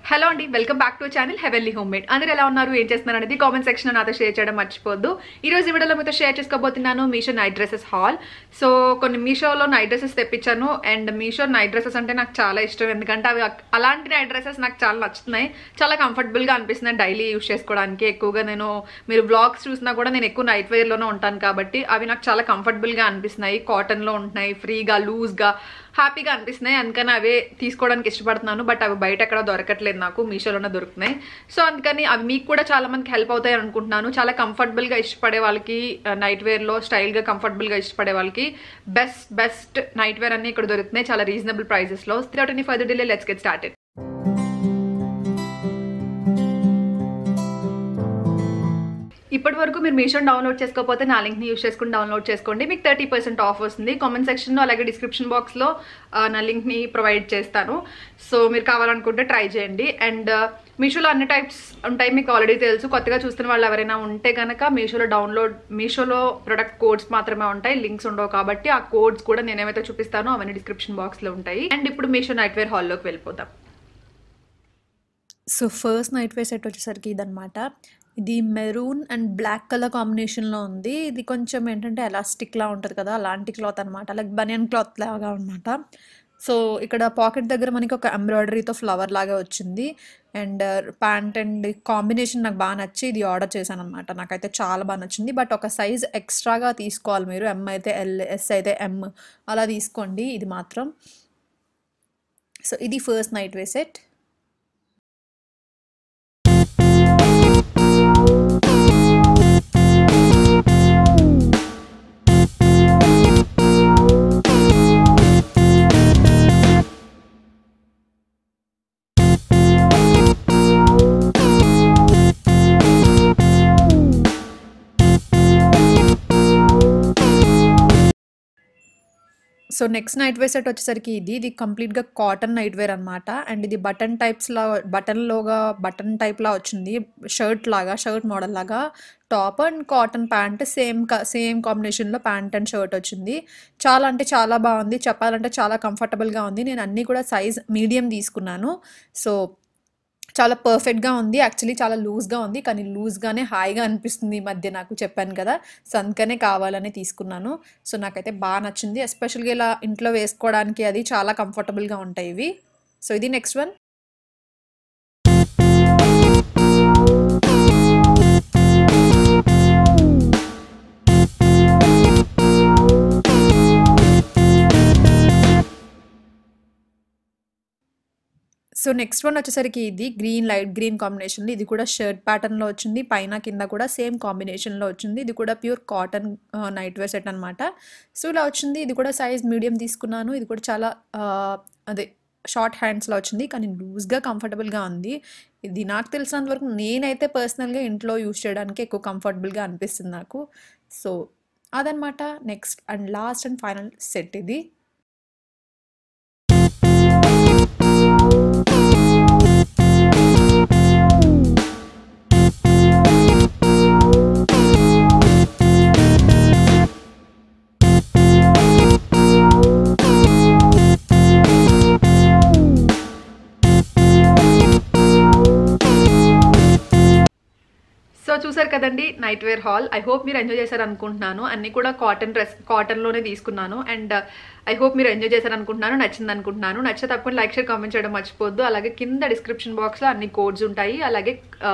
hello అండి welcome back to channel heavenly home made అందరూ ఎలా ఉన్నారు ఏం చేస్తున్నారు అనేది కామెంట్ సెక్షన్ నాతో షేర్ చేయడం మర్చిపోద్దు ఈ రోజు ఈ వీడియోలో మీతో షేర్ చేసుకోబోతున్నాను Meesho night dresses haul so కొన్ని మీషోలో నైట్ డ్రెస్సెస్ తెప్పించాను అండ్ మీషో నైట్ డ్రెస్సెస్ అంటే నాకు చాలా ఇష్టం ఎందుకంటే అవి అక్- అలాంటి నైట్ డ్రెస్సెస్ నాకు చాలా నచ్చుతున్నాయి చాలా కంఫర్టబుల్గా అనిపిస్తున్నాయి డైలీ యూస్ చేసుకోవడానికి ఎక్కువగా నేను మీరు బ్లాగ్స్ చూసినా కూడా నేను ఎక్కువ నైట్ వేర్లోనే ఉంటాను కాబట్టి అవి నాకు చాలా కంఫర్టబుల్గా అనిపిస్తున్నాయి కాటన్లో ఉంటున్నాయి ఫ్రీగా లూజ్గా హ్యాపీగా అనిపిస్తున్నాయి అందుకని అవే తీసుకోవడానికి ఇష్టపడుతున్నాను బట్ అవి బయట ఎక్కడ దొరకట్లేదు నాకు మీషోలోనే దొరుకుతున్నాయి సో అందుకని అవి మీకు కూడా చాలా మందికి హెల్ప్ అవుతాయి అనుకుంటున్నాను చాలా కంఫర్టబుల్గా ఇష్టపడే వాళ్ళకి నైట్ వేర్లో స్టైల్గా కంఫర్టబుల్గా ఇష్టపడే వాళ్ళకి బెస్ట్ బెస్ట్ నైట్ వేర్ అన్ని ఇక్కడ దొరుకుతున్నాయి చాలా రీజనబుల్ ప్రైజెస్లో three any five delay let's get started ఇప్పటి వరకు మీరు మీషో డౌన్లోడ్ చేసుకోకపోతే నా లింక్ని యూస్ చేసుకుని డౌన్లోడ్ చేసుకోండి మీకు థర్టీ పర్సెంట్ ఆఫ్ వస్తుంది కామెంట్ సెక్షన్లో అలాగే డిస్క్రిప్షన్ బాక్స్లో నా లింక్ని ప్రొవైడ్ చేస్తాను సో మీరు కావాలనుకుంటే ట్రై చేయండి అండ్ మీషోలో అన్ని టైప్స్ ఉంటాయి మీకు ఆల్రెడీ తెలుసు కొత్తగా చూస్తున్న వాళ్ళు ఎవరైనా ఉంటే కనుక మీషోలో డౌన్లోడ్ మీషోలో ప్రొడక్ట్ కోడ్స్ మాత్రమే ఉంటాయి లింక్స్ ఉండవు కాబట్టి ఆ కోడ్స్ కూడా నేను ఏమైతే చూపిస్తానో అవన్నీ డిస్క్రిప్షన్ బాక్స్లో ఉంటాయి అండ్ ఇప్పుడు మీషో నైట్ వేర్ హాల్లోకి వెళ్ళిపోతాం so first night wear set వచ్చేసరికి ఇదనమాట ఇది మెరూన్ అండ్ బ్లాక్ కలర్ కాంబినేషన్లో ఉంది ఇది కొంచెం ఏంటంటే ఎలాస్టిక్లా ఉంటుంది కదా అలాంటి క్లాత్ అనమాట లైక్ బనియన్ క్లాత్ లాగా అనమాట సో ఇక్కడ పాకెట్ దగ్గర మనకి ఒక ఎంబ్రాయిడరీతో ఫ్లవర్ లాగా వచ్చింది అండ్ ప్యాంట్ అండ్ కాంబినేషన్ నాకు బాగా నచ్చి ఇది ఆర్డర్ చేశాను అనమాట నాకైతే చాలా బాగా నచ్చింది బట్ ఒక సైజ్ ఎక్స్ట్రాగా తీసుకోవాలి మీరు ఎం అయితే ఎల్ ఎస్ అయితే ఎం అలా తీసుకోండి ఇది మాత్రం సో ఇది first night wear set so next night wear set వచ్చేసరికి ఇది ఇది కంప్లీట్గా కాటన్ నైట్ వేర్ అనమాట అండ్ ఇది బటన్ టైప్స్లా బటన్లోగా బటన్ టైప్లా వచ్చింది షర్ట్ లాగా షర్ట్ మోడల్ లాగా top and cotton pant same same కాంబినేషన్లో ప్యాంట్ అండ్ షర్ట్ వచ్చింది చాలా అంటే చాలా బాగుంది చెప్పాలంటే చాలా కంఫర్టబుల్గా ఉంది నేను అన్నీ కూడా సైజ్ మీడియం తీసుకున్నాను సో చాలా పర్ఫెక్ట్గా ఉంది యాక్చువల్లీ చాలా లూజ్గా ఉంది కానీ లూజ్గానే హాయిగా అనిపిస్తుంది ఈ మధ్య నాకు చెప్పాను కదా సో అందుకనే కావాలని తీసుకున్నాను సో నాకైతే బాగా నచ్చింది ఎస్పెషల్గా ఇలా ఇంట్లో వేసుకోవడానికి అది చాలా కంఫర్టబుల్గా ఉంటాయి ఇవి సో ఇది next one so next one వచ్చేసరికి ఇది గ్రీన్ లైట్ గ్రీన్ కాంబినేషన్లో ఇది కూడా షర్ట్ ప్యాటర్న్లో వచ్చింది పైన కింద కూడా సేమ్ కాంబినేషన్లో వచ్చింది ఇది కూడా pure cotton night wear set అనమాట సో ఇలా వచ్చింది ఇది కూడా సైజ్ మీడియం తీసుకున్నాను ఇది కూడా చాలా ఆ, అదే షార్ట్ హ్యాండ్స్లో వచ్చింది కానీ లూజ్గా కంఫర్టబుల్గా ఉంది ఇది నాకు తెలిసినంత వరకు నేనైతే పర్సనల్గా ఇంట్లో యూస్ చేయడానికి ఎక్కువ కంఫర్టబుల్గా అనిపిస్తుంది నాకు సో అదనమాట next and last and final set ఇది సో చూసారు కదండి night wear haul I hope మీరు ఎంజాయ్ చేశారు అనుకుంటున్నాను అన్ని కూడా కాటన్ డ్రెస్ కాటన్లోనే తీసుకున్నాను అండ్ ఐ హోప్ మీరు ఎంజాయ్ చేశారు అనుకుంటున్నాను నచ్చింది అనుకుంటున్నాను నచ్చితే తప్పకుండా లైక్ షేర్ కామెంట్ చేయడం మర్చిపోద్దు అలాగే కింద డిస్క్రిప్షన్ బాక్స్లో అన్ని కోడ్స్ ఉంటాయి అలాగే ఆ,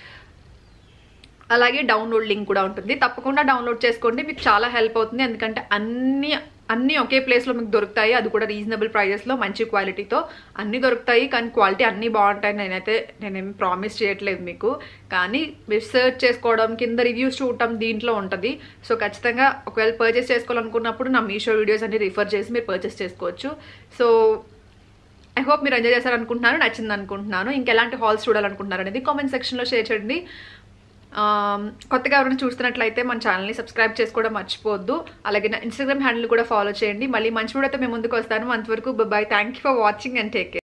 అలాగే డౌన్లోడ్ లింక్ కూడా ఉంటుంది తప్పకుండా డౌన్లోడ్ చేసుకోండి మీకు చాలా హెల్ప్ అవుతుంది ఎందుకంటే అన్ని అన్నీ ఒకే ప్లేస్లో మీకు దొరుకుతాయి అది కూడా రీజనబుల్ ప్రైజెస్లో మంచి క్వాలిటీతో అన్నీ దొరుకుతాయి కానీ క్వాలిటీ అన్నీ బాగుంటాయి నేనైతే నేనేమి ప్రామిస్ చేయట్లేదు మీకు కానీ మీరు సెర్చ్ చేసుకోవడం కింద రివ్యూస్ చూడటం దీంట్లో ఉంటుంది సో ఖచ్చితంగా ఒకవేళ పర్చేస్ చేసుకోవాలనుకున్నప్పుడు నా మీషో వీడియోస్ అన్ని రిఫర్ చేసి మీరు పర్చేస్ చేసుకోవచ్చు సో ఐ హోప్ మీరు ఎంజాయ్ చేశారనుకుంటున్నాను నచ్చింది అనుకుంటున్నాను ఇంకెలాంటి హాల్స్ చూడాలనుకుంటున్నారు అనేది కామెంట్ సెక్షన్లో షేర్ చేయండి ఆమ్, కొత్తగా ఎవరైనా చూస్తున్నట్లయితే మన ఛానల్ని సబ్స్క్రైబ్ చేసుకోవడం మర్చిపోవద్దు అలాగే నా ఇన్స్టాగ్రామ్ హ్యాండిల్ కూడా ఫాలో చేయండి మళ్ళీ మంచి వీడియోతో మేము ముందుకు వస్తాను అంతవరకు bye thank you for watching and take care